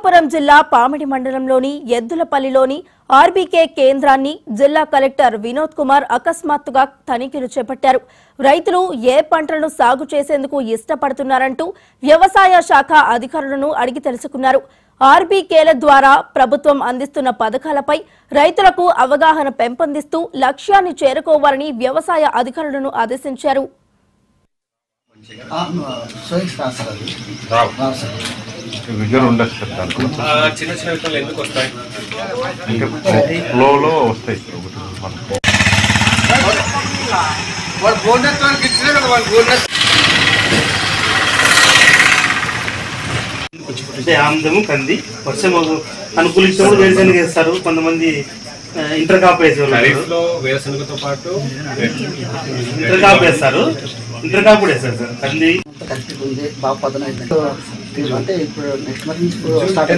అనంతపురం జిల్లా పామిడి మండలంలోని ఎద్దులపల్లిలోని ఆర్బీకే కేంద్రాన్ని జిల్లా కలెక్టర్ వినోద్ కుమార్ అకస్మాత్తుగా తనిఖీలు చేపట్టారు రైతులు ఏ పంటలను సాగు చేసేందుకు ఇష్టపడుతున్నారంటూ వ్యవసాయ శాఖ అధికారులను అడిగి తెలుసుకున్నారు ఆర్బీకేల ద్వారా ప్రభుత్వం అందిస్తున్న పథకాలపై రైతులకు అవగాహన పెంపొందిస్తూ లక్ష్యాన్ని చేరుకోవాలని వ్యవసాయ అధికారులను ఆదేశించారు సోయింగ్స్ రాదు సార్ అది రావు రావు సార్ విగర్ ఉండదు సార్ దాంట్లో ఆ, చిన్న చిన్న విత్తనాలు ఎందుకు వస్తాయి అంటే ఫ్లోలో వస్తాయి ఒకటి మనకు. వాడు బోనస్ వాళ్ళకి ఇచ్చినా కదా వాళ్ళు బోనస్ అంటే ఆముదము కంది వర్షం అనుకూలించినప్పుడు వేరుశనగ వేస్తారు కొంతమంది ఆ, ఇంటర్ కాప్ వేసే వాళ్ళు ఖరీఫ్ ఉంటారు. లో వేరుశనగతో పాటు ఇంటర్ కాప్ వేస్తారు ఇంటర్ కాప్ కూడా వేస్తారు సార్ కంది కలిపి ఉంది బాగా పదన అంటే ఇప్పుడు నెక్స్ట్ మంత్ నుంచి ఇప్పుడు స్టార్ట్